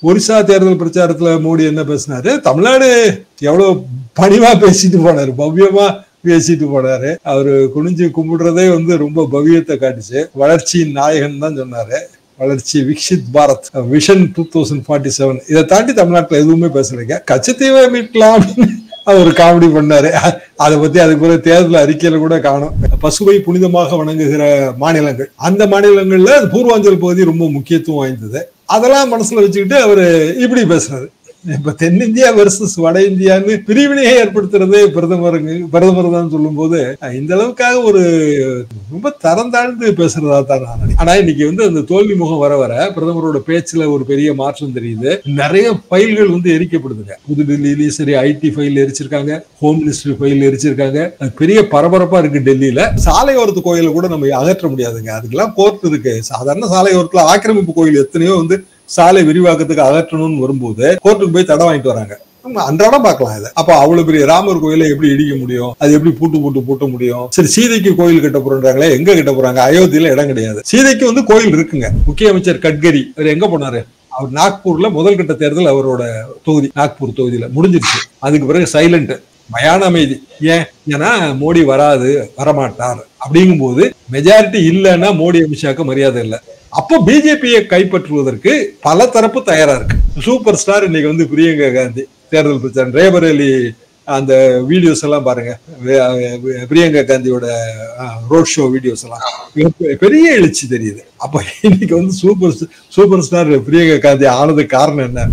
ஒரிசா தேர்தல் பிரச்சாரத்துல மோடி என்ன பேசினாரு தமிழ்நாடு எவ்வளவு பணிவா பேசிட்டு போனாரு பவ்யமா பேசிட்டு போனாரு அவரு குனிஞ்சு கும்பிடுறதே வந்து ரொம்ப பவ்யத்தை காட்டுச்சு வளர்ச்சியின் நாயகன் தான் சொன்னாரு வளர்ச்சி Viksit Bharat vision two thousand forty seven இதை தாண்டி தமிழ்நாட்டுல எதுவுமே பேசலைங்க கச்சத்தீவை மீட்கலாம் அவர் காமெடி பண்ணாரு அதை பத்தி அதுக்கு பிறகு தேர்தல் அறிக்கையில கூட காணும் பசுவை புனிதமாக வணங்குகிற மாநிலங்கள் அந்த மாநிலங்கள்ல பூர்வாஞ்சல் பகுதி ரொம்ப முக்கியத்துவம் வாய்ந்தது அதெல்லாம் மனசுல வச்சுக்கிட்டு அவரு இப்படி பேசுறாரு இப்ப தென்னிந்தியா வெர்சஸ் வட இந்தியான்னு பிரிவினையை ஏற்படுத்துறதே பிரதமருங்க பிரதமர் தான் சொல்லும் போது இந்த அளவுக்காக ஒரு ரொம்ப தரம் தாழ்ந்து பேசுறதா தான் நான் நினைக்கிறேன். ஆனா இன்னைக்கு வந்து அந்த தோல்வி முகம் வர வர பிரதமரோட பேச்சுல ஒரு பெரிய மாற்றம் தெரியுது நிறைய ஃபைல்கள் வந்து எரிக்கப்படுதுங்க புதுடெல்லியிலயும் சரி ஐடி ஃபைல் எரிச்சிருக்காங்க ஹோம் மினிஸ்ட்ரி ஃபைல் எரிச்சிருக்காங்க அது பெரிய பரபரப்பா இருக்கு டெல்லியில சாலையோரத்து கோயில கூட நம்ம அகற்ற முடியாதுங்க அதுக்கெல்லாம் கோர்ட் இருக்கு சாதாரண சாலையோரத்துல ஆக்கிரமிப்பு கோயில் எத்தனையோ வந்து சாலை விரிவாக்கத்துக்கு அகற்றணும்னு வரும்போது கோர்ட்டுக்கு போய் தடை வாங்கிட்டு வராங்க நம்ம அன்றாடம் பார்க்கலாம் இதை அப்ப அவ்வளவு பெரிய ராமர் கோயிலை எப்படி இடிக்க முடியும் அது எப்படி பூட்டு பூட்டு பூட்ட முடியும் சரி சீதைக்கு கோயில் கட்ட போறாங்களே எங்க கட்ட போறாங்க அயோத்தியில இடம் கிடையாது சீதைக்கு வந்து கோயில் இருக்குங்க முக்கிய அமைச்சர் கட்கரி அவர் எங்க போனாரு அவர் நாக்பூர்ல முதல் கட்ட தேர்தல் அவரோட தொகுதி நாக்பூர் தொகுதியில முடிஞ்சிருச்சு அதுக்கு பிறகு சைலண்ட் மயான அமைதி ஏன் ஏன்னா மோடி வராது வரமாட்டார் அப்படிங்கும்போது மெஜாரிட்டி இல்லைன்னா மோடி அமித்ஷாக்கு மரியாதை இல்லை அப்போ பிஜேபியை கைப்பற்றுவதற்கு பல தரப்பு தயாரா இருக்கு சூப்பர் ஸ்டார் இன்னைக்கு வந்து பிரியங்கா காந்தி தேர்தல் பிரச்சாரம் ரேபரேலி அந்த வீடியோஸ் எல்லாம் பாருங்க வே- வே- பிரியங்கா காந்தியோட ரோட் ஷோ வீடியோஸ் எல்லாம் மிக பெரிய எழுச்சி தெரியுது அப்ப இன்னைக்கு வந்து super super star Priyanka Gandhi ஆனதுக்கு காரணம் என்ன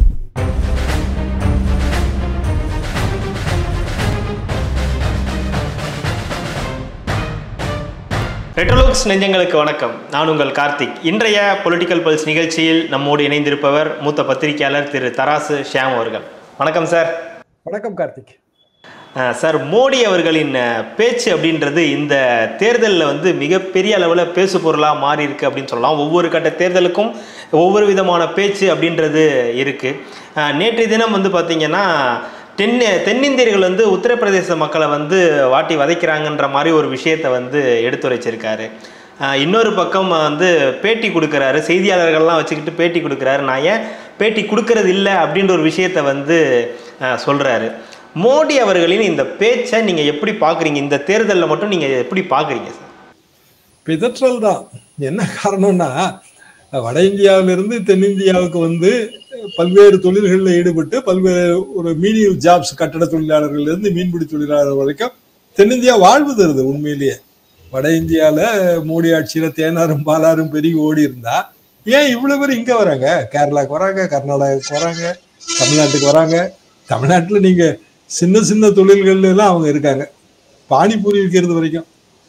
ரெட்ரோலுக்ஸ் நெஞ்சங்களுக்கு வணக்கம் நான் உங்கள் கார்த்திக் இன்றைய பொலிட்டிக்கல் பல்ஸ் நிகழ்ச்சியில் நம்மோடு இணைந்திருப்பவர் மூத்த பத்திரிகையாளர் திரு தராசு ஷியாம் அவர்கள் வணக்கம் சார் வணக்கம் கார்த்திக் அஹ், சார் மோடி அவர்களின் அஹ், பேச்சு அப்படின்றது இந்த தேர்தலில் வந்து மிகப்பெரிய அளவில் பேசு பொருளாக மாறி இருக்கு அப்படின்னு சொல்லலாம் ஒவ்வொரு கட்ட தேர்தலுக்கும் ஒவ்வொரு விதமான பேச்சு அப்படின்றது இருக்கு அஹ், நேற்றைய தினம் வந்து பார்த்தீங்கன்னா தென் தென்னிந்தியர்கள் வந்து உத்தரப்பிரதேச மக்களை வந்து வாட்டி வதைக்கிறாங்கன்ற மாதிரி ஒரு விஷயத்தை வந்து எடுத்துரைச்சிருக்காரு அஹ், இன்னொரு பக்கம் வந்து பேட்டி கொடுக்குறாரு செய்தியாளர்கள்லாம் வச்சுக்கிட்டு பேட்டி கொடுக்குறாரு நான் ஏன் பேட்டி கொடுக்கறது இல்லை அப்படின்ற ஒரு விஷயத்தை வந்து அஹ், சொல்றாரு மோடி அவர்களின் இந்த பேச்சை நீங்க எப்படி பாக்குறீங்க இந்த தேர்தலில் மட்டும் நீங்க எப்படி பாக்குறீங்க சார் பிதற்றல் தான் என்ன காரணம்னா வட இந்தியாவிலிருந்து தென்னிந்தியாவுக்கு வந்து பல்வேறு தொழில்களில் ஈடுபட்டு பல்வேறு ஒரு மீடியம் ஜாப்ஸ் கட்டட தொழிலாளர்கள்ல இருந்து மீன்பிடி தொழிலாளர் வரைக்கும் தென்னிந்தியா வாழ்வு தருது உண்மையிலேயே வட இந்தியால மோடி ஆட்சியில தேனாரும் பாலாரும் பெருகி ஓடி இருந்தா ஏன் இவ்வளவு பேர் இங்க வராங்க கேரளாக்கு வராங்க கர்நாடகாவுக்கு வராங்க தமிழ்நாட்டுக்கு வராங்க தமிழ்நாட்டுல நீங்க சின்ன சின்ன தொழில்கள்ல எல்லாம் அவங்க இருக்காங்க பானிபூரி விற்கிறது வரைக்கும்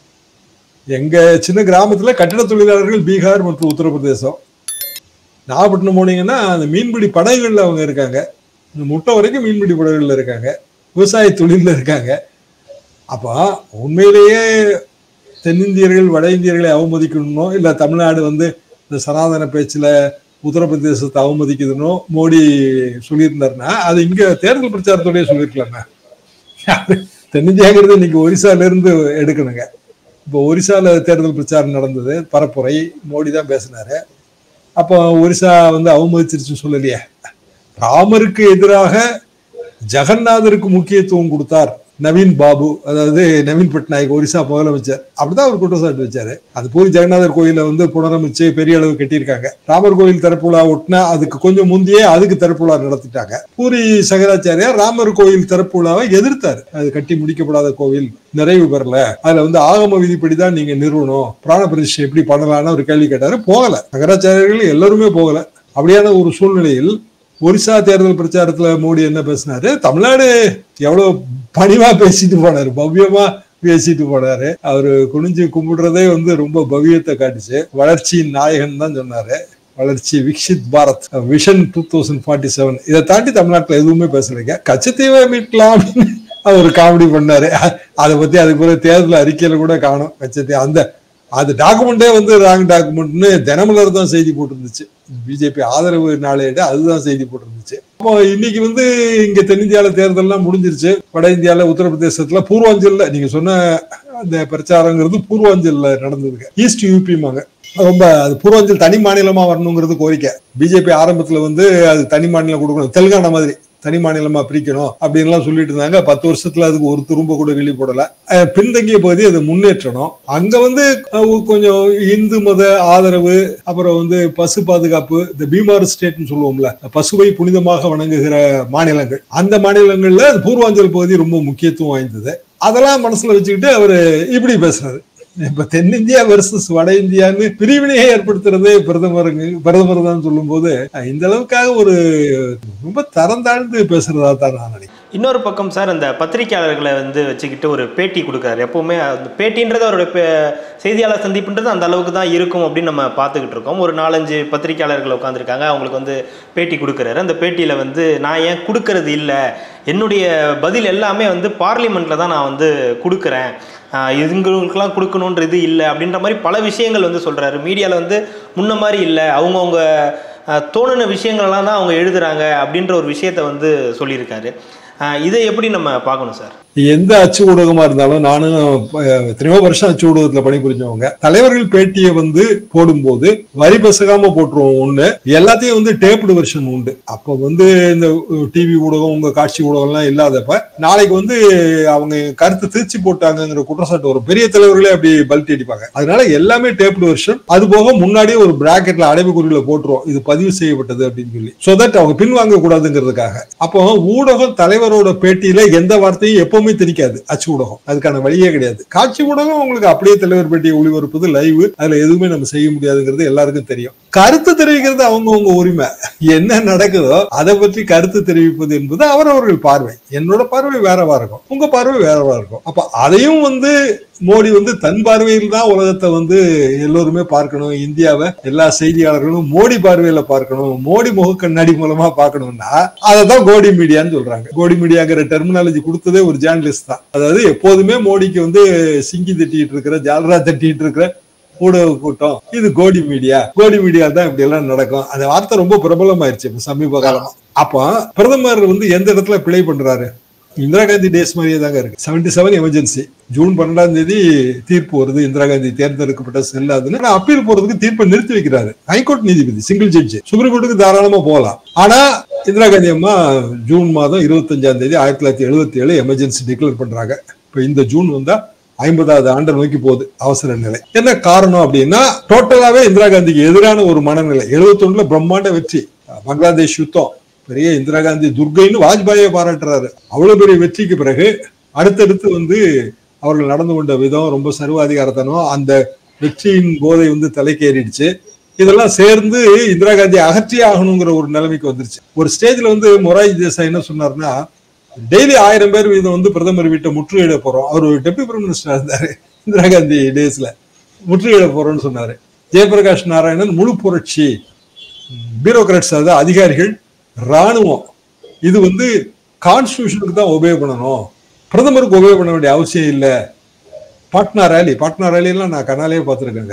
எங்க சின்ன கிராமத்துல கட்டிட தொழிலாளர்கள் பீகார் மற்றும் உத்தரப்பிரதேசம் நாகப்பட்டினம் போனீங்கன்னா அந்த மீன்பிடி படகுகள்ல அவங்க இருக்காங்க இந்த முட்டை வரைக்கும் மீன்பிடி படகுகள்ல இருக்காங்க விவசாய தொழில்ல இருக்காங்க அப்போ உண்மையிலேயே தென்னிந்தியர்கள் வட இந்தியர்களை அவமதிக்கணுமோ இல்ல தமிழ்நாடு வந்து இந்த சனாதன பேச்சுல உத்தரப்பிரதேசத்தை அவமதிக்குதுன்னோ மோடி சொல்லியிருந்தாருன்னா அது இங்க தேர்தல் பிரச்சாரத்தோடய சொல்லியிருக்கலாமே தென்னிந்தியாங்கிறது இன்னைக்கு ஒரிசால இருந்து எடுக்கணுங்க இப்போ ஒரிசால தேர்தல் பிரச்சாரம் நடந்தது பரப்புரை மோடி தான் பேசினாரு அப்போ ஒரிசா வந்து அவமதிச்சிருச்சு சொல்லலையே ராமருக்கு எதிராக ஜெகநாதருக்கு முக்கியத்துவம் கொடுத்தார் நவீன் பாபு அதாவது நவீன் பட்நாயக் ஒரிசா முதலமைச்சர் அப்படிதான் அவர் குற்றச்சாட்டு வச்சாரு அது பூரி ஜெகநாதர் கோயில வந்து புனரமைச்சு பெரிய அளவு கட்டியிருக்காங்க ராமர் கோயில் திறப்புலா ஒட்டினா அதுக்கு கொஞ்சம் முந்தையே அதுக்கு திறப்புலா நடத்திட்டாங்க பூரி சங்கராச்சாரியார் ராமர் கோயில் திறப்புலாவை எதிர்த்தாரு அது கட்டி முடிக்கப்படாத கோவில் நிறைவு பெறல அதுல வந்து ஆகம விதிப்படிதான் நீங்க நிறுவனம் பிராண பிரதிஷ்டை எப்படி பண்ணலாம்னு ஒரு கேள்வி கேட்டாரு போகல சங்கராச்சாரியர்கள் எல்லாருமே போகல அப்படியான ஒரு சூழ்நிலையில் ஒரிசா தேர்தல் பிரச்சாரத்துல மோடி என்ன பேசினாரு தமிழ்நாடு எவ்வளவு பணிவா பேசிட்டு போனாரு பவ்யமா பேசிட்டு போனாரு அவரு குனிஞ்சு கும்பிடுறதே வந்து ரொம்ப பவ்யத்தை காட்டுச்சு வளர்ச்சியின் நாயகன் தான் சொன்னாரு வளர்ச்சி Viksit Bharat vision two thousand forty seven இதை தாண்டி தமிழ்நாட்டுல எதுவுமே பேசலைங்க கச்சத்தீவை மீட்கலாம் அவர் காமெடி பண்ணாரு அதை பத்தி அதுக்கு பிறகு தேர்தல் அறிக்கையில கூட காணும் கச்சத்தீ அந்த அது டாக்குமெண்டே வந்து ராங் டாக்குமெண்ட்னு தினமலர் தான் செய்தி போட்டிருந்துச்சு பிஜேபி ஆதரவு நாளேடு அதுதான் செய்தி போட்டிருந்துச்சு அப்போ இன்னைக்கு வந்து இங்க தென்னிந்தியால தேர்தல்லாம் முடிஞ்சிருச்சு வட இந்தியால உத்தரப்பிரதேசத்துல பூர்வாஞ்சல்ல நீங்க சொன்ன அந்த பிரச்சாரங்கிறது பூர்வாஞ்சல்ல நடந்ததுங்க ஈஸ்ட் யூபிமாங்க ரொம்ப அது பூர்வாஞ்சல் தனி மாநிலமா வரணுங்கிறது கோரிக்கை பிஜேபி ஆரம்பத்துல வந்து அது தனி மாநிலம் கொடுக்கணும் தெலுங்கானா மாதிரி தனி மாநிலமா பிரிக்கணும் அப்படின்லாம் சொல்லிட்டு இருந்தாங்க பத்து வருஷத்துல அதுக்கு ஒரு துரும்ப கூட கிளி போடல அஹ் பின்தங்கிய பகுதி அதை முன்னேற்றணும் அங்க வந்து அஹ் கொஞ்சம் இந்து மத ஆதரவு அப்புறம் வந்து பசு பாதுகாப்பு இந்த பீமார் ஸ்டேட்னு சொல்லுவோம்ல பசுவை புனிதமாக வணங்குகிற மாநிலங்கள் அந்த மாநிலங்கள்ல பூர்வாஞ்சல் பகுதி ரொம்ப முக்கியத்துவம் வாய்ந்தது அதெல்லாம் மனசுல வச்சுக்கிட்டு அவரு இப்படி பேசுறாரு இப்ப தென்னிந்தியா வெர்சஸ் வட இந்தியான்னு பிரிவினையை ஏற்படுத்துறதே பிரதமருங்க பிரதமர் தான் சொல்லும் போது இந்த அளவுக்காக ஒரு ரொம்ப தரம் தாழ்ந்து பேசுறதா தான் நான் நினைக்கிறேன் இன்னொரு பக்கம் சார் அந்த பத்திரிகையாளர்களை வந்து வச்சுக்கிட்டு ஒரு பேட்டி கொடுக்குறாரு எப்பவுமே அந்த பேட்டின்றது அவரோட பே- செய்தியாளர் சந்திப்புன்றது அந்த அளவுக்கு தான் இருக்கும் அப்படின்னு நம்ம பார்த்துக்கிட்டு இருக்கோம் ஒரு நாலஞ்சு பத்திரிகையாளர்கள் உட்காந்துருக்காங்க அவங்களுக்கு வந்து பேட்டி கொடுக்குறாரு அந்த பேட்டியில் வந்து நான் ஏன் கொடுக்கறது இல்லை என்னுடைய பதில் எல்லாமே வந்து பார்லிமெண்ட்டில் தான் நான் வந்து கொடுக்குறேன் ஆஹ் இதுங்களுக்கெல்லாம் கொடுக்கணுன்ற இது இல்லை அப்படின்ற மாதிரி பல விஷயங்கள் வந்து சொல்கிறாரு மீடியாவில் வந்து முன்ன மாதிரி இல்லை அவங்கவுங்க ஆஹ் தோணுன விஷயங்களெல்லாம் தான் அவங்க எழுதுறாங்க அப்படின்ற ஒரு விஷயத்த வந்து சொல்லியிருக்காரு ஆஹ் இதை எப்படி நம்ம பார்க்கணும் சார் எந்த அச்சு ஊடகமா இருந்தாலும் நானும் அஹ், எத்தனையோ வருஷம் அச்சு ஊடகத்துல பணிபுரிஞ்சவங்க தலைவர்கள் பேட்டியை வந்து போடும்போது வரி பசகாம போட்டுருவோம் ஒண்ணு எல்லாத்தையும் வந்து டேப்டு வெர்ஷன் உண்டு அப்ப வந்து இந்த டிவி ஊடகம் உங்க காட்சி ஊடகம் எல்லாம் இல்லாதப்ப நாளைக்கு வந்து அவங்க கருத்து திருச்சி போட்டாங்கங்கிற குற்றச்சாட்டு ஒரு பெரிய தலைவர்களே அப்படி பல்ட்டி அடிப்பாங்க அதனால எல்லாமே டேப்டு வெர்ஷன் அது போக முன்னாடியே ஒரு பிராக்கெட்ல அடைப்புக்குறியில போட்டுருவோம் இது பதிவு செய்யப்பட்டது அப்படின்னு சொல்லி சோ தட் அவங்க பின்வாங்க கூடாதுங்கிறதுக்காக அப்போ ஊடகம் தலைவரோட பேட்டியில எந்த வார்த்தையும் எப்பவுமே திணிக்காது அச்சு ஊடகம் அதுக்கான வழியே கிடையாது காட்சி ஊடகம் உங்களுக்கு அப்படியே தலைவர் பேட்டியை ஒளிபரப்புது லைவ் அதுல எதுவுமே நம்ம செய்ய முடியாதுங்கிறது எல்லாருக்கும் தெரியும் கருத்து தெரிவிக்கிறது அவங்கவங்க உரிமை என்ன நடக்குதோ அதை பற்றி கருத்து தெரிவிப்பது என்பது அவரவர்கள் பார்வை என்னோட பார்வை வேறவா இருக்கும் உங்க பார்வை வேறவா இருக்கும் அப்ப அதையும் வந்து மோடி வந்து தன் பார்வையில் தான் உலகத்தை வந்து எல்லோருமே பார்க்கணும் இந்தியாவை எல்லா செய்தியாளர்களும் மோடி பார்வையில பார்க்கணும் மோடி முக கண்ணாடி மூலமா பார்க்கணும்னா அதை தான் கோடி மீடியான்னு சொல்றாங்க கோடி மீடியாங்கிற டெர்மினாலஜி கொடுத்ததே ஒரு ஜேர்னலிஸ்ட் தான் அதாவது எப்போதுமே மோடிக்கு வந்து சிங்கி தட்டிட்டு இருக்கிற ஜாலரா தட்டிட்டு இருக்கிற ஊடக கூட்டம் இது கோடி மீடியா கோடி மீடியா தான் இப்படி எல்லாம் நடக்கும் அந்த வார்த்தை ரொம்ப பிரபலமாயிருச்சு இப்ப சமீப காலமா அப்போ பிரதமர் வந்து எந்த இடத்துல பிழை பண்றாரு இந்திரா காந்தி டேஸ் மாதிரியே தாங்க இருக்கு செவன்டி செவன் எமர்ஜென்சி ஜூன் பன்னெண்டாம் தேதி தீர்ப்பு வருது இந்திரா காந்தி தேர்ந்தெடுக்கப்பட்ட செல்லாதுன்னு ஆனா அப்பீல் போறதுக்கு தீர்ப்பை நிறுத்தி வைக்கிறாரு ஹைகோர்ட் நீதிபதி சிங்கிள் ஜட்ஜ் சுப்ரீம் கோர்ட்டுக்கு தாராளமா போகலாம் ஆனா இந்திரா காந்தி அம்மா ஜூன் மாதம் இருபத்தஞ்சாம் தேதி ஆயிரத்தி தொள்ளாயிரத்தி எழுபத்தி ஏழு எமர்ஜென்சி டிக்ளேர் பண்றாங்க இப்ப இந்த ஜூன் வந்தா ஐம்பதாவது ஆண்டை நோக்கி போகுது அவசர நிலை என்ன காரணம் அப்படின்னா டோட்டலாவே இந்திரா காந்திக்கு எதிரான ஒரு மனநிலை 71 பிரம்மாண்ட வெற்றி பங்களாதேஷ் யுத்தம் பெரிய இந்திரா காந்தி துர்கைன்னு வாஜ்பாயை பாராட்டுறாரு அவ்வளவு பெரிய வெற்றிக்கு பிறகு அடுத்தடுத்து வந்து அவர்கள் நடந்து கொண்ட விதம் ரொம்ப சர்வாதிகாரத்தனம் அந்த வெற்றியின் போதை வந்து தலைக்கேறிடுச்சு இதெல்லாம் சேர்ந்து இந்திரா காந்தி அகற்றியே ஆகணுங்கிற ஒரு நிலைமைக்கு வந்துருச்சு ஒரு ஸ்டேஜ்ல வந்து மொராஜி தேசாய் என்ன சொன்னாருன்னா டெய்லி ஆயிரம் பேர் வீதம் வந்து பிரதமர் வீட்டை முற்றுகையிட போறோம் அவர் டெப்டி பிரைம் மினிஸ்டர் இருந்தாரு இந்திரா காந்தி டேஸ்ல முற்றுகையிட போறோம்னு சொன்னாரு ஜெயபிரகாஷ் நாராயணன் முழு புரட்சி பியூரோக்ராட்ஸ் அதாவது அதிகாரிகள் ராணுவம் இது வந்து கான்ஸ்டியூஷனுக்கு தான் ஒபே பண்ணணும் பிரதமருக்கு ஒபே பண்ண வேண்டிய அவசியம் இல்லை பாட்னா ரேலி பாட்னா ரேலியெல்லாம் நான் கனாலே பார்த்துருக்கேங்க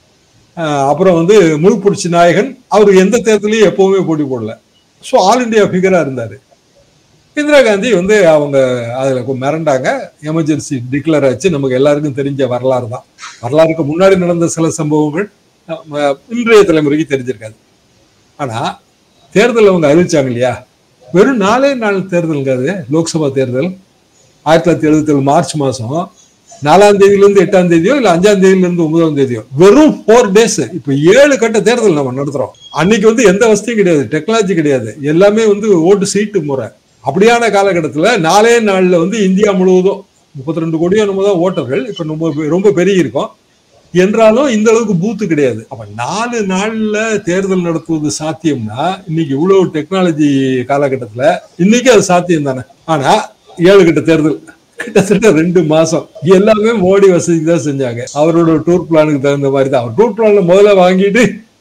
அப்புறம் வந்து முழு புரட்சி நாயகன் அவர் எந்த தேர்தலையும் எப்பவுமே போட்டி போடல ஸோ ஆல் இண்டியா ஃபிகரா இருந்தாரு இந்திரா காந்தி வந்து அவங்க அதுல கொ- மிரண்டாங்க எமர்ஜென்சி டிக்ளேர் ஆச்சு நமக்கு எல்லாருக்கும் தெரிஞ்ச வரலாறு தான் வரலாறுக்கு முன்னாடி நடந்த சில சம்பவங்கள் அஹ், இன்றைய தலைமுறைக்கு தெரிஞ்சிருக்காது ஆனா தேர்தல் அவங்க அறிவிச்சாங்க இல்லையா வெறும் நாலே நாள் தேர்தலுங்க அது லோக்சபா தேர்தல் ஆயிரத்தி தொள்ளாயிரத்தி எழுபத்தி ஏழு மார்ச் மாசம் நாலாம் தேதியில இருந்து எட்டாம் தேதியோ இல்ல அஞ்சாம் தேதியில இருந்து ஒன்பதாம் தேதியோ வெறும் ஃபோர் டேஸ் இப்ப ஏழு கட்ட தேர்தல் நம்ம நடத்துறோம் அன்னைக்கு வந்து எந்த வசதியும் கிடையாது டெக்னாலஜி கிடையாது எல்லாமே வந்து ஓட்டு சீட்டு முறை அப்படியான காலகட்டத்துல நாலே நாள்ல வந்து இந்தியா முழுவதும் முப்பத்தி ரெண்டு கோடியோ என்னமோ தான் ஓட்டர்கள் இப்ப ரொம்ப பெ- ரொம்ப பெருகி இருக்கும் என்றாலும் இந்த அளவுக்கு பூத்து கிடையாது அப்ப நாலு நாள்ல தேர்தல் நடத்துவது சாத்தியம்னா இன்னைக்கு இவ்வளவு டெக்னாலஜி காலகட்டத்துல இன்னைக்கு அது சாத்தியம் தானே ஆனா ஏழு கட்ட தேர்தல் கிட்டத்தட்ட ரெண்டு மாசம் எல்லாமே மோடி வசதிக்கு தான் செஞ்சாங்க அவரோட டூர் பிளானுக்கு தகுந்த மாதிரி தான் அவர் டூர் பிளான்ல முதல்ல வாங்கிட்டு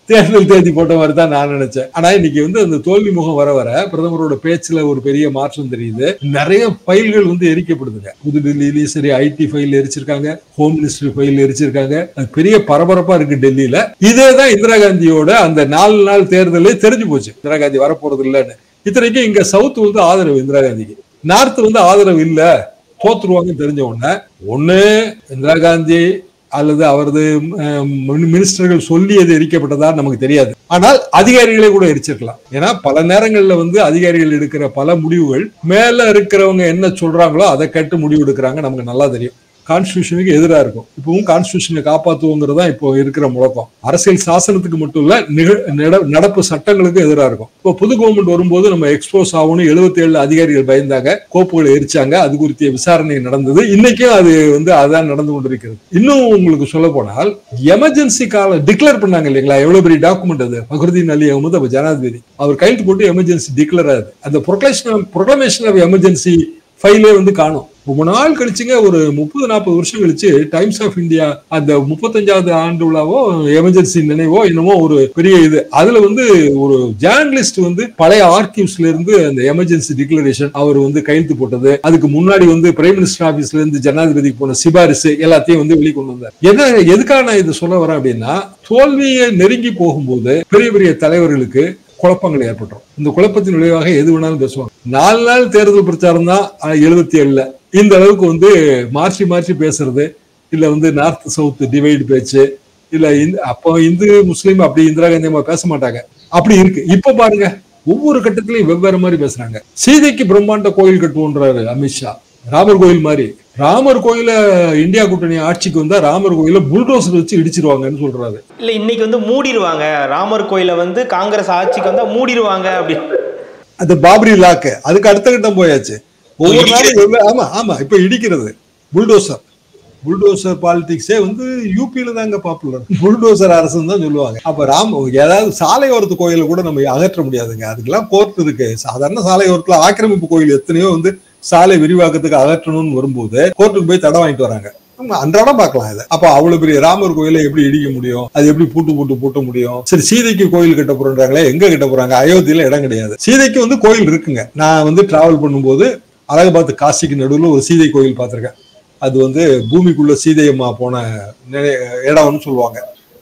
தேர்தல் தேதி போட்ட மாதிரி தான் நான் நினைச்சேன் ஆனா இன்னைக்கு வந்து அந்த தோல்வி முகம் வர வர பிரதமரோட பேச்சுல ஒரு பெரிய மாற்றம் தெரியுது நிறைய ஃபைல்கள் வந்து எரிக்கப்படுதுங்க புதுடெல்லியிலயும் சரி ஐடி ஃபைல் எரிச்சிருக்காங்க ஹோம் மினிஸ்ட்ரி ஃபைல் எரிச்சிருக்காங்க அது பெரிய பரபரப்பா இருக்கு டெல்லியில இதே தான் இந்திரா காந்தியோட அந்த நாலு நாள் தேர்தலே தெரிஞ்சு போச்சு இந்திரா காந்தி வரப்போறது இல்லைன்னு இத்தனைக்கும் இங்க சவுத் வந்து ஆதரவு இந்திரா காந்திக்கு நார்த் வந்து ஆதரவு இல்ல தோத்துருவாங்கன்னு தெரிஞ்ச உடனே ஒண்ணு இந்திரா காந்தி அல்லது அவரது அஹ், மினி- மினிஸ்டர்கள் சொல்லியது எரிக்கப்பட்டதா நமக்கு தெரியாது ஆனால் அதிகாரிகளே கூட எரிச்சிருக்கலாம் ஏன்னா பல நேரங்கள்ல வந்து அதிகாரிகள் எடுக்கிற பல முடிவுகள் மேல இருக்கிறவங்க என்ன சொல்றாங்களோ அதை கேட்டு முடிவு எடுக்கிறாங்க நமக்கு நல்லா தெரியும் கான்ஸ்டியூஷனுக்கு எதிராக இருக்கும் இப்பவும் கான்ஸ்டியூஷனை காப்பாற்றுவோங்கிறது தான் இப்போ இருக்கிற முழக்கம் அரசியல் சாசனத்துக்கு மட்டும் இல்ல நிக- நட- நடப்பு சட்டங்களுக்கும் எதிராக இருக்கும் இப்போ புது கவர்மெண்ட் வரும்போது நம்ம எக்ஸ்போஸ் ஆகணும் எழுபத்தி ஏழு அதிகாரிகள் பயந்தாங்க கோப்புகளை எரிச்சாங்க அது குறித்த விசாரணை நடந்தது இன்னைக்கும் அது வந்து அதான் நடந்து கொண்டிருக்கிறது இன்னும் உங்களுக்கு சொல்ல போனால் எமர்ஜென்சி கால டிக்ளேர் பண்ணாங்க இல்லைங்களா எவ்வளவு பெரிய டாக்குமெண்ட் அது ஃபக்ருதீன் அலி அகமது அப்ப ஜனாதிபதி அவர் கையெழுத்து போட்டு எமர்ஜென்சி டிக்ளேர் ஆகுது அந்த ப்ரொக்ளேஷன் ப்ரொக்ளமேஷன் ஆஃப் எமர்ஜென்சி ஃபைலே வந்து காணும் ரொம்ப நாள் கழிச்சுங்க ஒரு முப்பது நாற்பது வருஷம் கழிச்சு டைம்ஸ் ஆஃப் இந்தியா அந்த முப்பத்தஞ்சாவது ஆண்டு விழாவோ எமர்ஜென்சி நினைவோ என்னமோ ஒரு பெரிய இது அதுல வந்து ஒரு ஜேர்னலிஸ்ட் வந்து பழைய ஆர்கிவ்ஸ்ல இருந்து அந்த எமர்ஜென்சி டிக்ளரேஷன் அவர் வந்து கையெழுத்து போட்டது அதுக்கு முன்னாடி வந்து பிரைம் மினிஸ்டர் ஆபீஸ்ல இருந்து ஜனாதிபதிக்கு போன சிபாரிசு எல்லாத்தையும் வந்து வெளிக்கொண்டு வந்தார் என்ன எதுக்காக நான் இது சொல்ல வரேன் அப்படின்னா தோல்வியை நெருங்கி போகும்போது பெரிய பெரிய தலைவர்களுக்கு குழப்பங்கள் ஏற்பட்டுரும் இந்த குழப்பத்தின் விளைவாக எது வேணாலும் பேசுவாங்க நாலு நாள் தேர்தல் பிரச்சாரம் தான் எழுபத்தி ஏழுல இந்த அளவுக்கு வந்து மாற்றி மாற்றி பேசுறது இல்ல வந்து நார்த் சவுத் டிவைடு பேச்சு இல்ல இந்த- அப்போ இந்து முஸ்லீம் அப்படி இந்திரா காந்தி அம்மா பேச மாட்டாங்க அப்படி இருக்கு இப்ப பாருங்க ஒவ்வொரு கட்டத்திலையும் வெவ்வேறு மாதிரி பேசுறாங்க சீதைக்கு பிரம்மாண்ட கோயில் கட்டுவோன்றாரு அமித்ஷா ராமர் கோயில் மாதிரி ராமர் கோயில இந்தியா கூட்டணி ஆட்சிக்கு வந்தா ராமர் கோயில புல்டோசர் வச்சு இடிச்சிருவாங்கன்னு சொல்றாரு இல்ல இன்னைக்கு வந்து மூடிடுவாங்க ராமர் கோயிலை வந்து காங்கிரஸ் ஆட்சிக்கு வந்தா மூடிடுவாங்க அப்படி அது பாபரி லாக்கு அதுக்கு அடுத்த கட்டம் போயாச்சு ஒவ்வொரு நாளும் வெவ்வே- ஆமா ஆமா இப்ப இடிக்கிறது புல்டோசர் புல்டோசர் பாலிடிக்ஸே வந்து யூபியில தாங்க பாப்புலர் புல்டோசர் அரசுன்னு தான் சொல்லுவாங்க அப்ப ராம் ஏதாவது சாலையோரத்து கோயில கூட நம்ம அகற்ற முடியாதுங்க அதுக்கெல்லாம் கோர்ட் இருக்கு சாதாரண சாலையோரத்துல ஆக்கிரமிப்பு கோயில் எத்தனையோ வந்து சாலை விரிவாக்கத்துக்கு அகற்றணும்னு வரும்போது கோர்ட்டுக்கு போய் தடை வாங்கிட்டு வராங்க நம்ம அன்றாடம் பார்க்கலாம் இதை அப்ப அவ்வளவு பெரிய ராமர் கோயிலை எப்படி இடிக்க முடியும் அது எப்படி பூட்டு பூட்டு பூட்ட முடியும் சரி சீதைக்கு கோயில் கட்ட போறாங்களே எங்க கட்ட போறாங்க அயோத்தியில இடம் கிடையாது சீதைக்கு வந்து கோயில் இருக்குங்க நான் வந்து டிராவல் பண்ணும்போது அழகாபாத் காசிக்கு நடுவில் ஒரு சீதை கோயில் பார்த்திருக்கேன் அது வந்து பூமிக்குள்ள சீதையம்மா போன நினை- இடம்னு சொல்லுவாங்க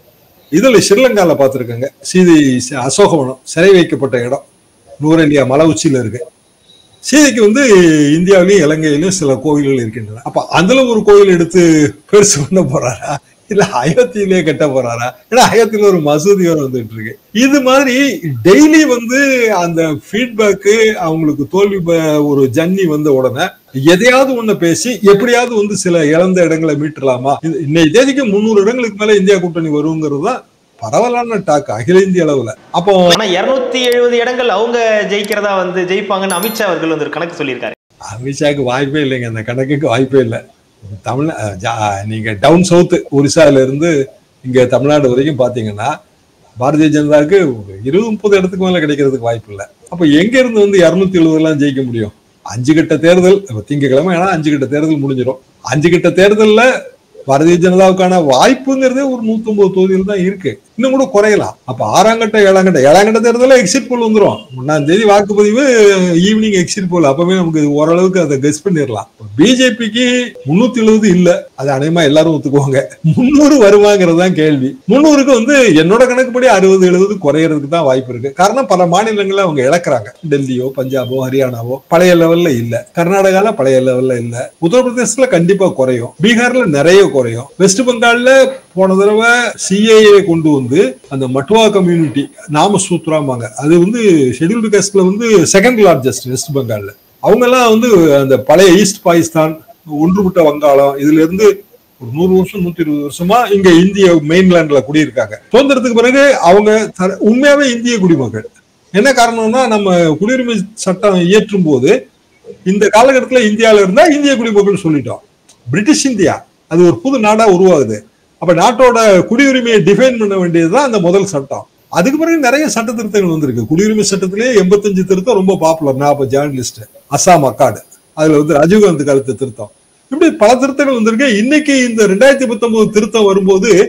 இதுல ஸ்ரீலங்கால பார்த்திருக்கேங்க சீதை சி- அசோகவனம் சிறை வைக்கப்பட்ட இடம் நூரெலியா மலை உச்சியில இருக்கு சீதைக்கு வந்து இந்தியாவிலையும் இலங்கையிலும் சில கோயில்கள் இருக்கின்றன அப்ப அதுல ஒரு கோயில் எடுத்து பெருசு பண்ண போறாரா இல்ல அயோத்தியிலே கட்ட போறாரா ஏன்னா அயோத்தியில ஒரு மசூதி வேற வந்துட்டு இருக்கு இது மாதிரி டெய்லி வந்து அந்த ஃபீட்பேக்கு அவங்களுக்கு தோல்வி ப- ஒரு ஜன்னி வந்த உடனே எதையாவது ஒண்ணு பேசி எப்படியாவது வந்து சில இழந்த இடங்களை மீட்டலாமா இது- இன்னைய தேதிக்கு முந்நூறு இடங்களுக்கு மேல இந்தியா கூட்டணி வருங்கிறது தான் பரவலான டாக் அகில இந்திய அளவுல அப்போ ஆனா இருநூத்தி எழுபது இடங்கள் அவங்க ஜெயிக்கிறதா வந்து ஜெயிப்பாங்கன்னு அமித்ஷா அவர்கள் வந்து ஒரு கணக்கு சொல்லியிருக்காரு அமித்ஷாக்கு வாய்ப்பே இல்லைங்க அந்த கணக்குக்கு வாய்ப்பே இல்லை தமிழ் அஹ், ஜா- நீங்க டவுன் சவுத் ஒரிசால இருந்து இங்க தமிழ்நாடு வரைக்கும் பாத்தீங்கன்னா பாரதிய ஜனதாவுக்கு ஒரு இருபது முப்பது இடத்துக்கு மேல கிடைக்கிறதுக்கு வாய்ப்பு இல்லை அப்ப எங்க இருந்து வந்து இருநூத்தி எழுபது எல்லாம் ஜெயிக்க முடியும் அஞ்சு கட்ட தேர்தல் இப்ப திங்கக்கிழமை ஏன்னா அஞ்சு கட்ட தேர்தல் முடிஞ்சிடும் அஞ்சு கட்ட தேர்தல்ல பாரதிய ஜனதாவுக்கான வாய்ப்புங்கிறதே ஒரு நூத்தி ஒன்பது தொகுதியில் தான் இருக்கு இன்னும் கூட குறையலாம் அப்ப ஆறாம் கட்ட ஏழாம் கட்ட ஏழாம் கட்ட தேர்தலில் எக்ஸிட் போல் வந்துரும் ஒன்னாம் தேதி வாக்குப்பதிவு ஈவினிங் எக்ஸிட் போல் அப்பவே நமக்கு இது ஓரளவுக்கு அதை கெஸ் பண்ணிடலாம் பிஜேபிக்கு முன்னூத்தி எழுபது இல்ல அது அநேகமா எல்லாரும் ஒத்துக்குவாங்க முன்னூறு வருவாங்கிறது தான் கேள்வி முன்னூறுக்கு வந்து என்னோட கணக்குப்படி அறுபது எழுபது குறையறதுக்கு தான் வாய்ப்பு இருக்கு காரணம் பல மாநிலங்கள்ல அவங்க இழக்கிறாங்க டெல்லியோ பஞ்சாபோ ஹரியானாவோ பழைய லெவல்ல இல்ல கர்நாடகால பழைய லெவல்ல இல்ல உத்தரப்பிரதேசத்துல கண்டிப்பா குறையும் பீகார்ல நிறைய குறையும் வெஸ்ட் பெங்கால்ல போன தடவை சிஏஏ கொண்டு வந்து அந்த மட்வா கம்யூனிட்டி நாம சூத்ராம்பாங்க அது வந்து ஷெட்யூல்டு காஸ்ட்ல வந்து செகண்ட் லார்ஜஸ்ட் வெஸ்ட் பெங்கால்ல அவங்க எல்லாம் வந்து அந்த பழைய ஈஸ்ட் பாகிஸ்தான் ஒன்றுபட்ட வங்காளம் இதுல இருந்து ஒரு நூறு வருஷம் நூத்தி இருபது வருஷமா இங்க இந்திய மெயின்லேண்ட்ல குடியிருக்காங்க சுதந்திரத்துக்கு பிறகு அவங்க தர- உண்மையாவே இந்திய குடிமக்கள் என்ன காரணம்னா நம்ம குடியுரிமை சட்டம் இயற்றும் போது இந்த காலகட்டத்துல இந்தியால இருந்தா இந்திய குடிமக்கள் சொல்லிட்டோம் பிரிட்டிஷ் இந்தியா அது ஒரு புது நாடா உருவாகுது அப்ப நாட்டோட குடியுரிமையை டிஃபைன் பண்ண வேண்டியதுதான் அந்த முதல் சட்டம் அதுக்கு பிறகு நிறைய சட்ட திருத்தங்கள் வந்திருக்கு குடியுரிமை சட்டத்திலேயே எண்பத்தஞ்சு திருத்தம் ரொம்ப பாப்புலர் நான் அப்ப ஜேர்னலிஸ்ட் அசாம் அக்காடு அதுல வந்து ராஜீவ்காந்தி காலத்து திருத்தம் இப்படி பல திருத்தங்கள் வந்திருக்கு இன்னைக்கு இந்த ரெண்டாயிரத்தி பத்தொன்பது திருத்தம் வரும்போது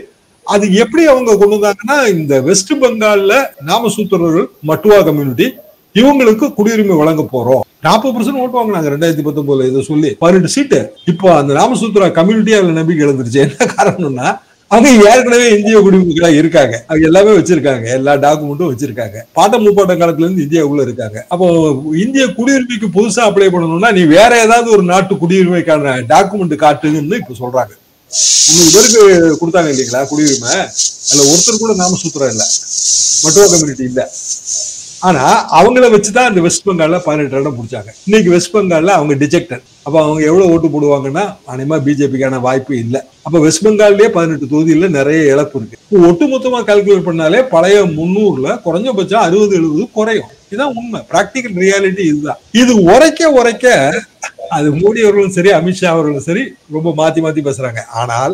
அது எப்படி அவங்க கொண்டு வந்தாங்கன்னா இந்த வெஸ்ட் பெங்கால்ல நாமசூத்திரர்கள் மட்டுவா கம்யூனிட்டி இவங்களுக்கு குடியுரிமை வழங்க போறோம் நாற்பது பர்சன்ட் ஓட்டு வாங்கினாங்க ரெண்டாயிரத்தி பத்தொன்பதுல இதை சொல்லி பதினெட்டு சீட்டு இப்போ அந்த நாமசூத்திரா கம்யூனிட்டி அதுல நம்பிக்கை இழந்துருச்சு என்ன காரணம்னா அவங்க ஏற்கனவே இந்திய குடிமக்களா இருக்காங்க அவங்க எல்லாமே வச்சிருக்காங்க எல்லா டாக்குமெண்ட்டும் வச்சிருக்காங்க பாட்ட முப்பாட்ட காலத்துல இருந்து இந்தியாவுக்குள்ள இருக்காங்க அப்போ இந்திய குடியுரிமைக்கு புதுசா அப்ளை பண்ணணும்னா நீ வேற ஏதாவது ஒரு நாட்டு குடியுரிமைக்கான டாக்குமெண்ட் காட்டுங்கன்னு இப்ப சொல்றாங்க முந்நூறு பேருக்கு கொடுத்தாங்க இல்லைங்களா குடியுரிமை அதுல ஒருத்தர் கூட நாம சூத்திரம் இல்ல மட்டுவா கம்யூனிட்டி இல்ல ஆனா அவங்கள வச்சுதான் இந்த வெஸ்ட் பெங்கால்ல பதினெட்டு இடம் பிடிச்சாங்க இன்னைக்கு வெஸ்ட் பெங்கால்ல அவங்க டிஜெக்டட் அப்ப அவங்க எவ்வளவு ஓட்டு போடுவாங்கன்னா அனிமா பிஜேபிக்கான வாய்ப்பு இல்ல அப்ப வெஸ்ட் பெங்கால்லயே பதினெட்டு தொகுதியில நிறைய இழப்பு இருக்கு இப்போ ஒட்டுமொத்தமா கால்குலேட் பண்ணாலே பழைய முன்னூறுல குறைஞ்சபட்சம் அறுபது எழுபது குறையும் இதுதான் உண்மை பிராக்டிக்கல் ரியாலிட்டி இதுதான் இது உரைக்க உரைக்க அது மோடி அவர்களும் சரி அமித்ஷா அவர்களும் சரி ரொம்ப மாத்தி மாத்தி பேசுறாங்க ஆனால்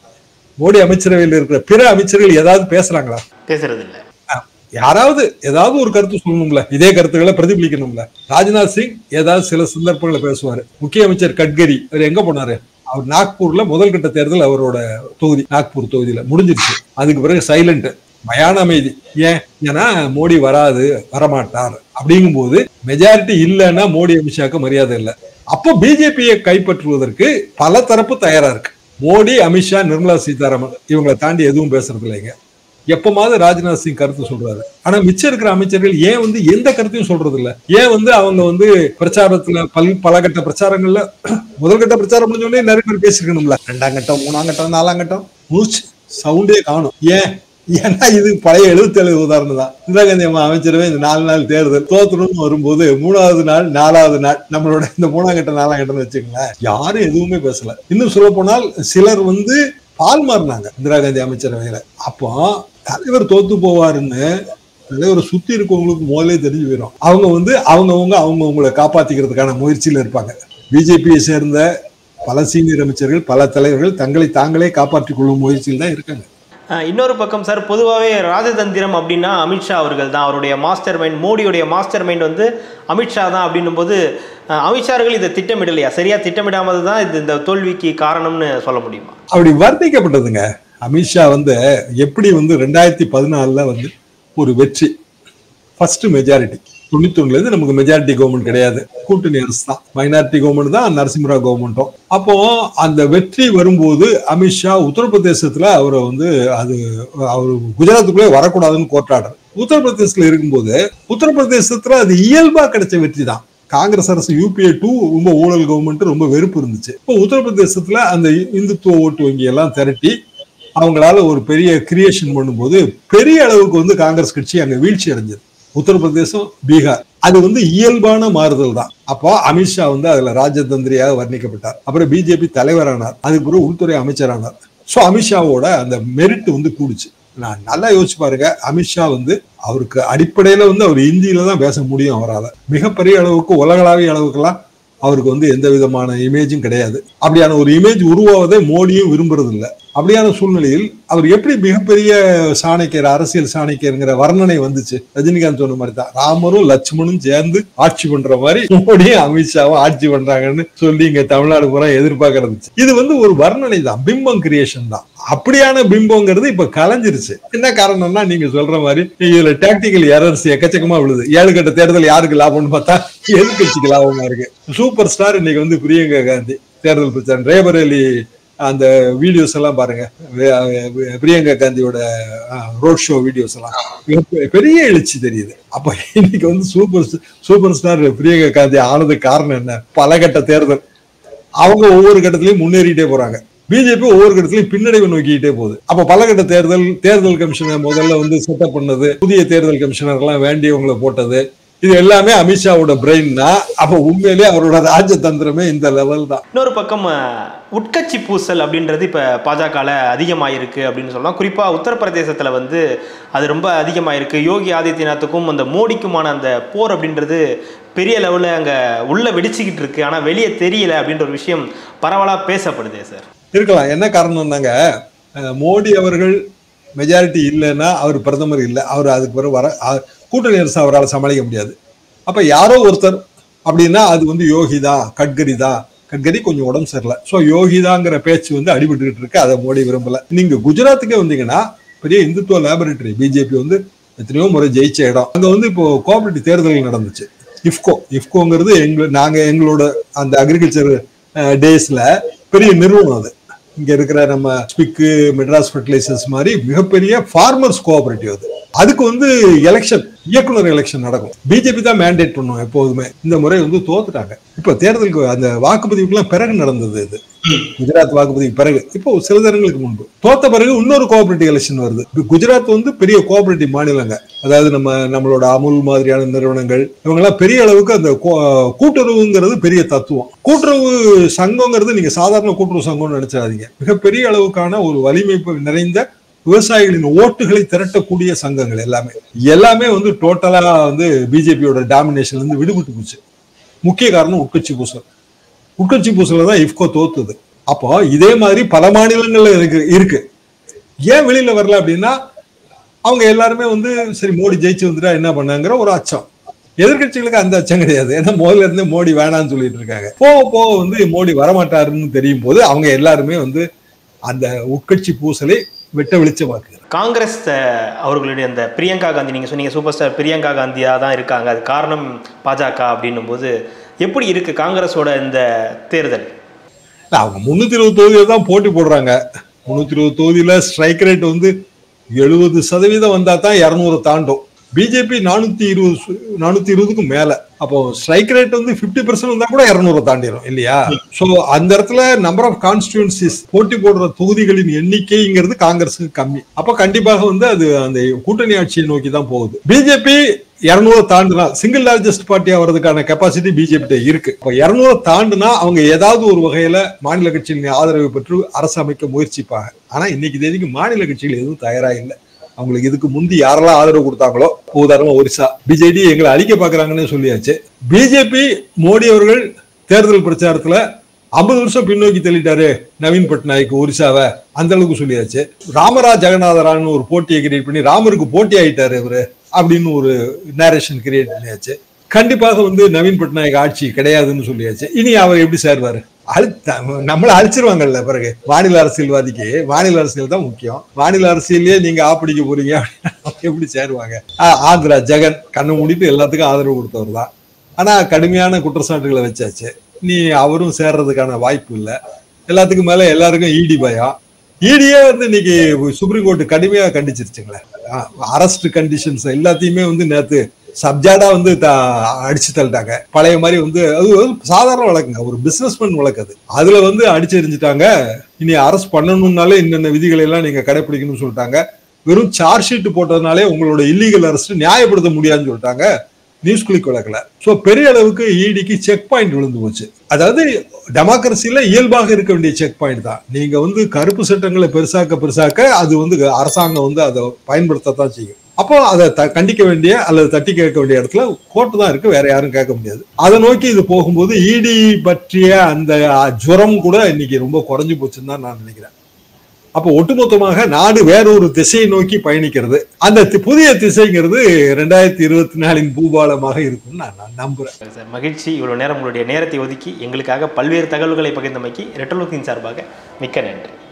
மோடி அமைச்சரவையில் இருக்கிற பிற அமைச்சர்கள் ஏதாவது பேசுறாங்களா பேசுறது இல்ல யாராவது ஏதாவது ஒரு கருத்து சொல்லணும்ல இதே கருத்துக்களை பிரதிபலிக்கணும்ல ராஜ்நாத் சிங் ஏதாவது சில சந்தர்ப்பங்களை பேசுவாரு முக்கிய அமைச்சர் கட்கரி அவர் எங்க போனாரு அவர் நாக்பூர்ல முதல் கட்ட தேர்தல் அவரோட தொகுதி நாக்பூர் தொகுதியில முடிஞ்சிருச்சு அதுக்கு பிறகு சைலண்ட் மயான அமைதி ஏன் ஏன்னா மோடி வராது வரமாட்டார் அப்படிங்கும்போது மெஜாரிட்டி இல்லைன்னா மோடி அமித்ஷாக்கு மரியாதை இல்லை அப்போ பிஜேபியை கைப்பற்றுவதற்கு பல தரப்பு தயாரா இருக்கு மோடி அமித்ஷா நிர்மலா சீதாராமன் இவங்களை தாண்டி எதுவும் பேசுறது இல்லைங்க எப்பமாவது ராஜ்நாத் சிங் கருத்து சொல்றாரு ஆனா மிச்சம் இருக்கிற அமைச்சர்கள் ஏன் வந்து எந்த கருத்தையும் சொல்றது இல்ல ஏன் வந்து அவங்க வந்து பிரச்சாரத்துல பல் பல கட்ட பிரச்சாரங்கள்ல முதல் கட்ட பிரச்சாரம் முடிஞ்ச உடனே நிறைய பேர் பேசிருக்கணும்ல ரெண்டாம் கட்டம் மூணாம் கட்டம் நாலாம் கட்டம் மூச்சு சவுண்டே காணும் ஏன் ஏன்னா இது பழைய எழுபத்தேழு உதாரணம் தான் இந்திரா காந்தி அம்மா அமைச்சரவை இந்த நாலு நாள் தேர்தல் தோத்தணும்னு வரும்போது மூணாவது நாள் நாலாவது நாள் நம்மளோட இந்த மூணாம் கட்டம் நாலாம் கட்டம்னு வச்சுக்கோங்களேன் யாரும் எதுவுமே பேசல இன்னும் சொல்ல போனால் சிலர் வந்து பால் மாறினாங்க இந்திரா காந்தி அமைச்சரவையில அப்போ தலைவர் தோத்து போவாருன்னு தலைவரை சுத்தி இருக்கவங்களுக்கு முதலே தெரிஞ்சு போயிடும் அவங்க வந்து அவங்கவுங்க அவங்கவுங்களை காப்பாத்திக்கிறதுக்கான முயற்சியில இருப்பாங்க பிஜேபியை சேர்ந்த பல சீனியர் அமைச்சர்கள் பல தலைவர்கள் தங்களை தாங்களே காப்பாற்றிக் கொள்ளும் முயற்சியில் தான் இருக்காங்க அஹ் இன்னொரு பக்கம் சார் பொதுவாகவே ராஜதந்திரம் அப்படின்னா அமித்ஷா அவர்கள் தான் அவருடைய மாஸ்டர் மைண்ட் மோடியுடைய மாஸ்டர் மைண்ட் வந்து அமித்ஷா தான் அப்படின்னும் போது அஹ் அமித்ஷா அவர்கள் இதை திட்டமிடலையா சரியா திட்டமிடாமது தான் இது இந்த தோல்விக்கு காரணம்னு சொல்ல முடியுமா அப்படி வர்ணிக்கப்பட்டதுங்க அமித்ஷா வந்து எப்படி வந்து ரெண்டாயிரத்தி பதினாலுல வந்து ஒரு வெற்றி ஃபர்ஸ்ட் மெஜாரிட்டி தொண்ணூத்தொன்னுல இருந்து நமக்கு மெஜாரிட்டி கவர்மெண்ட் கிடையாது கூட்டணி அரசு தான் மைனாரிட்டி கவர்மெண்ட் தான் நரசிம்மரா கவர்மெண்ட்டும் அப்போ அந்த வெற்றி வரும்போது அமித்ஷா உத்தரப்பிரதேசத்துல அவரை வந்து அது அவர் குஜராத்துக்குள்ளே வரக்கூடாதுன்னு கோர்ட்டாடுறார் உத்தரப்பிரதேசத்துல இருக்கும்போது உத்தரப்பிரதேசத்துல அது இயல்பா கிடைச்ச வெற்றி தான் காங்கிரஸ் அரசு யூபிஏ டூ ரொம்ப ஊழல் கவர்மெண்ட் ரொம்ப வெறுப்பு இருந்துச்சு இப்போ உத்தரப்பிரதேசத்துல அந்த இந்துத்துவ ஓட்டு வங்கி எல்லாம் திரட்டி அவங்களால ஒரு பெரிய கிரியேஷன் பண்ணும்போது பெரிய அளவுக்கு வந்து காங்கிரஸ் கட்சி அங்க வீழ்ச்சி அடைஞ்சது உத்தரப்பிரதேசம் பீகார் அது வந்து இயல்பான மாறுதல் தான் அப்போ அமித்ஷா வந்து அதுல ராஜதந்திரியாக வர்ணிக்கப்பட்டார் அப்புறம் பிஜேபி தலைவரானார் அதுக்கு பிறகு உள்துறை அமைச்சரானார் சோ அமித்ஷாவோட அந்த மெரிட் வந்து கூடுச்சு நான் நல்லா யோசிச்சு பாருங்க அமித்ஷா வந்து அவருக்கு அடிப்படையில வந்து அவர் இந்தியில தான் பேச முடியும் அவரால் மிகப்பெரிய அளவுக்கு உலகளாவிய அளவுக்குலாம் அவருக்கு வந்து எந்த விதமான இமேஜும் கிடையாது அப்படியான ஒரு இமேஜ் உருவாவதை மோடியும் விரும்புறது இல்லை அப்படியான சூழ்நிலையில் அவர் எப்படி மிகப்பெரிய சாணக்கியர் அரசியல் சாணக்கியருங்கிற வர்ணனை வந்துச்சு ரஜினிகாந்த் சொன்ன மாதிரி தான் ராமரும் லட்சுமணும் சேர்ந்து ஆட்சி பண்ற மாதிரி மோடியும் அமித்ஷாவும் ஆட்சி பண்றாங்கன்னு சொல்லி இங்க தமிழ்நாடு பூரா எதிர்பார்க்கறது இது வந்து ஒரு வர்ணனை தான் பிம்பம் கிரியேஷன் தான் அப்படியான பிம்பங்கிறது இப்ப கலைஞ்சிருச்சு என்ன காரணம்னா நீங்க சொல்ற மாதிரி இதுல டாக்டிக்கல் எரர்ஸ் எக்கச்சக்கமா விழுது ஏழு கட்ட தேர்தல் யாருக்கு லாபம்னு பார்த்தா எதிர்கட்சிக்கு லாபமா இருக்கு சூப்பர் ஸ்டார் இன்னைக்கு வந்து பிரியங்கா காந்தி தேர்தல் பிரச்சாரம் ரேபரேலி அந்த வீடியோஸ் எல்லாம் பாருங்க வே- வே- பிரியங்கா காந்தியோட ரோட் ஷோ வீடியோஸ் எல்லாம் மிக பெரிய எழுச்சி தெரியுது அப்ப இன்னைக்கு வந்து super super star Priyanka Gandhi ஆனதுக்கு காரணம் என்ன பல கட்ட தேர்தல் அவங்க ஒவ்வொரு கட்டத்திலையும் முன்னேறிட்டே போறாங்க பிஜேபி ஒவ்வொரு கட்டத்திலையும் பின்னடைவு நோக்கிட்டே போகுது அப்ப பலகட்ட தேர்தல் தேர்தல் கமிஷனர் முதல்ல வந்து செட்டப் பண்ணது புதிய தேர்தல் கமிஷனர் எல்லாம் வேண்டியவங்களை போட்டது இது எல்லாமே அமித்ஷாவோட பிரெயின்னா அப்ப உண்மையிலேயே அவரோட ராஜதந்திரமே இந்த லெவல் தான் இன்னொரு பக்கம் அஹ், உட்கட்சி பூசல் அப்படின்றது இப்போ பாஜகவில் அதிகமாயிருக்கு அப்படின்னு சொல்லலாம் குறிப்பாக உத்தரப்பிரதேசத்தில் வந்து அது ரொம்ப அதிகமாயிருக்கு யோகி ஆதித்யநாத்துக்கும் அந்த மோடிக்குமான அந்த போர் அப்படின்றது பெரிய லெவலில் அங்கே உள்ள வெடிச்சுக்கிட்டு இருக்கு ஆனால் வெளியே தெரியல அப்படின்ற ஒரு விஷயம் பரவலாக பேசப்படுதே சார் இருக்கலாம் என்ன காரணம்னாங்க அஹ், மோடி அவர்கள் மெஜாரிட்டி இல்லைன்னா அவர் பிரதமர் இல்லை அவர் அதுக்கு பிறகு வர அ- கூட்டணி அரசு அவரால் சமாளிக்க முடியாது அப்ப யாரோ ஒருத்தர் அப்படின்னா அது வந்து யோகி தான் கட்கரி தான் கட்கரி கொஞ்சம் உடம்பு சரியில்லை ஸோ யோகிதாங்கிற பேச்சு வந்து அடிபட்டுக்கிட்டு இருக்கு அதை மோடி விரும்பல நீங்க குஜராத்துக்கே வந்தீங்கன்னா பெரிய இந்துத்துவ லேபரேட்டரி பிஜேபி வந்து எத்தனையோ முறை ஜெயிச்ச இடம் அங்க வந்து இப்போ கோஆபரேட்டிவ் தேர்தல் நடந்துச்சு இஃப்கோ இஃப்கோங்கிறது எங்க நாங்க எங்களோட அந்த அக்ரிகல்ச்சர் டேஸ்ல பெரிய நிறுவனம் அது இங்க இருக்கிற நம்ம ஸ்பிக்கு மெட்ராஸ் ஃபெர்டிலைசர்ஸ் மாதிரி மிகப்பெரிய ஃபார்மர்ஸ் கோஆபரேட்டிவ் அது அதுக்கு வந்து எலெக்ஷன் இயக்குனர் எலெக்ஷன் நடக்கும் பிஜேபி தான் மேண்டேட் பண்ணும் எப்போதுமே இந்த முறை வந்து தோத்துட்டாங்க இப்ப தேர்தலுக்கு அந்த வாக்குப்பதிவுக்குலாம் பிறகு நடந்தது இது குஜராத் வாக்குப்பதிவுக்கு பிறகு இப்போ சில தினங்களுக்கு முன்பு தோத்த பிறகு இன்னொரு கோஆபரேட்டிவ் எலெக்ஷன் வருது இப்ப குஜராத் வந்து பெரிய கோஆபரேட்டிவ் மாநிலங்க அதாவது நம்ம நம்மளோட அமுல் மாதிரியான நிறுவனங்கள் இவங்கெல்லாம் பெரிய அளவுக்கு அந்த கோ- கூட்டுறவுங்கிறது பெரிய தத்துவம் கூட்டுறவு சங்கங்கிறது நீங்க சாதாரண கூட்டுறவு சங்கம்னு நினைச்சாதீங்க மிகப்பெரிய அளவுக்கான ஒரு வலிமை நிறைந்த விவசாயிகளின் ஓட்டுகளை திரட்டக்கூடிய சங்கங்கள் எல்லாமே எல்லாமே வந்து டோட்டலா வந்து பிஜேபியோட டாமினேஷன்ல இருந்து விடுபட்டு போச்சு முக்கிய காரணம் உட்கட்சி பூசல் உட்கட்சி பூசல தான் இஃப்கோ தோத்துது அப்போ இதே மாதிரி பல மாநிலங்கள்ல இருக்கு இருக்கு ஏன் வெளியில வரல அப்படின்னா அவங்க எல்லாருமே வந்து சரி மோடி ஜெயிச்சு வந்துட்டா என்ன பண்ணாங்கிற ஒரு அச்சம் எதிர்க்கட்சிகளுக்கு அந்த அச்சம் கிடையாது ஏன்னா முதல்ல இருந்தே மோடி வேணாம்னு சொல்லிட்டு இருக்காங்க போக போக வந்து மோடி வரமாட்டாருன்னு தெரியும் போது அவங்க எல்லாருமே வந்து அந்த உட்கட்சி பூசலை வெட்ட வெளிச்சமாக்குகிறார் காங்கிரஸ் அஹ், அவர்களுடைய அந்த பிரியங்கா காந்தி நீங்கள் சொன்னீங்க சூப்பர் ஸ்டார் பிரியங்கா காந்தியாக தான் இருக்காங்க அது காரணம் பாஜக அப்படின்னும் போது எப்படி இருக்கு காங்கிரஸோட இந்த தேர்தல் இல்ல, அவங்க முன்னூத்தி இருபது தொகுதியில தான் போட்டி போடுறாங்க முன்னூத்தி இருபது தொகுதியில ஸ்ட்ரைக் ரேட் வந்து எழுபது சதவீதம் வந்தா தான் இருநூறு தாண்டும் பிஜேபி நானூத்தி இருபது சு- நானூத்தி இருபதுக்கும் மேல அப்போ ஸ்ட்ரைக் ரேட் வந்து 50% பெர்சன்ட் வந்தா கூட இருநூறு தாண்டிடும் இல்லையா சோ அந்த இடத்துல நம்பர் ஆஃப் கான்ஸ்டியூன்சிஸ் போட்டி போடுற தொகுதிகளின் எண்ணிக்கைங்கிறது காங்கிரஸுக்கு கம்மி அப்ப கண்டிப்பாக வந்து அது அந்த கூட்டணி ஆட்சியை நோக்கி தான் போகுது பிஜேபி இருநூறு தாண்டுனா சிங்கிள் லார்ஜஸ்ட் பார்ட்டியா வர்றதுக்கான கெப்பாசிட்டி பிஜேபி இருக்கு இப்போ இருநூறு தாண்டுனா அவங்க ஏதாவது ஒரு வகையில மாநில கட்சிகளின் ஆதரவை பெற்று அரசு அமைக்க முயற்சிப்பாங்க ஆனா இன்னைக்கு தேதிக்கு மாநில கட்சிகள் எதுவும் தயாரா இல்லை அவங்களுக்கு இதுக்கு முந்தி யாரெல்லாம் ஆதரவு கொடுத்தாங்களோ உதாரணமா ஒரிசா பிஜேடி எங்களை அழிக்க பாக்குறாங்கன்னு சொல்லியாச்சு பிஜேபி மோடி அவர்கள் தேர்தல் பிரச்சாரத்துல ஐம்பது வருஷம் பின்னோக்கி தள்ளிட்டாரு நவீன் பட்நாயக் ஒரிசாவை அந்த அளவுக்கு சொல்லியாச்சு ராமராஜ் ஜெகநாதரான்னு ஒரு போட்டியை கிரியேட் பண்ணி ராமருக்கு போட்டி ஆயிட்டாரு இவரு அப்படின்னு ஒரு நேரேஷன் கிரியேட் பண்ணியாச்சு கண்டிப்பாக வந்து நவீன் பட்நாயக் ஆட்சி கிடையாதுன்னு சொல்லியாச்சு இனி அவர் எப்படி சேர்வாரு அழு நம்மள அழிச்சிருவாங்கல்ல பிறகு மாநில அரசியல்வாதிக்கு மாநில அரசியல் தான் முக்கியம் மாநில அரசியல்லயே நீங்க ஆப்பிடிக்க போறீங்க அப்படின்னா எப்படி சேருவாங்க ஆ, ஆந்திரா ஜெகன் கண்ணை மூடிட்டு எல்லாத்துக்கும் ஆதரவு கொடுத்தவர் தான் ஆனா கடுமையான குற்றச்சாட்டுகளை வச்சாச்சு நீ அவரும் சேர்றதுக்கான வாய்ப்பு இல்லை எல்லாத்துக்கும் மேல எல்லாருக்கும் இடி பயம் இடியே வந்து இன்னைக்கு சுப்ரீம் கோர்ட் கடுமையா கண்டிச்சிருச்சுங்களே அரஸ்ட் கண்டிஷன்ஸ் எல்லாத்தையுமே வந்து நேத்து சப்ஜாடா வந்து த- அடிச்சு தள்ளிட்டாங்க பழைய மாதிரி வந்து அது ஒரு சாதாரண வழக்குங்க ஒரு பிசினஸ்மேன் வழக்கு அது அதுல வந்து அடிச்சு எரிஞ்சிட்டாங்க இனி அரஸ்ட் பண்ணணும்னாலே இன்னென்ன விதிகளை எல்லாம் நீங்க கடைபிடிக்கணும்னு சொல்லிட்டாங்க வெறும் சார்ஜ் ஷீட் போட்டதுனாலே உங்களோட இல்லீகல் அரெஸ்ட் நியாயப்படுத்த முடியாதுன்னு சொல்லிட்டாங்க நியூஸ் கிளிக் வழக்குல சோ பெரிய அளவுக்கு இடிக்கு செக் பாயிண்ட் விழுந்து போச்சு அதாவது டெமோக்ரஸில இயல்பாக இருக்க வேண்டிய செக் பாயிண்ட் தான் நீங்க வந்து கருப்பு சட்டங்களை பெருசாக்க பெருசாக்க அது வந்து அரசாங்கம் வந்து அதை பயன்படுத்தத்தான் செய்யும் அப்போ அதை த- கண்டிக்க வேண்டிய அல்லது தட்டி கேட்க வேண்டிய இடத்துல கோர்ட்டு தான் இருக்கு வேற யாரும் கேட்க முடியாது அதை நோக்கி இது போகும்போது இடி பற்றிய அந்த ஜுரம் கூட இன்னைக்கு ரொம்ப குறைஞ்சு போச்சுன்னு தான் நான் நினைக்கிறேன் அப்போ ஒட்டுமொத்தமாக நாடு வேறொரு திசையை நோக்கி பயணிக்கிறது அந்த தி- புதிய திசைங்கிறது ரெண்டாயிரத்தி இருபத்தி நாலின் பூபாலமாக இருக்கும்னு நான் நான் நம்புறேன் சார் மகிழ்ச்சி இவ்வளோ நேரம் உங்களுடைய நேரத்தை ஒதுக்கி எங்களுக்காக பல்வேறு தகவல்களை பகிர்ந்தமைக்கு ரெட்டலோக்கின் சார்பாக மிக்க நன்றி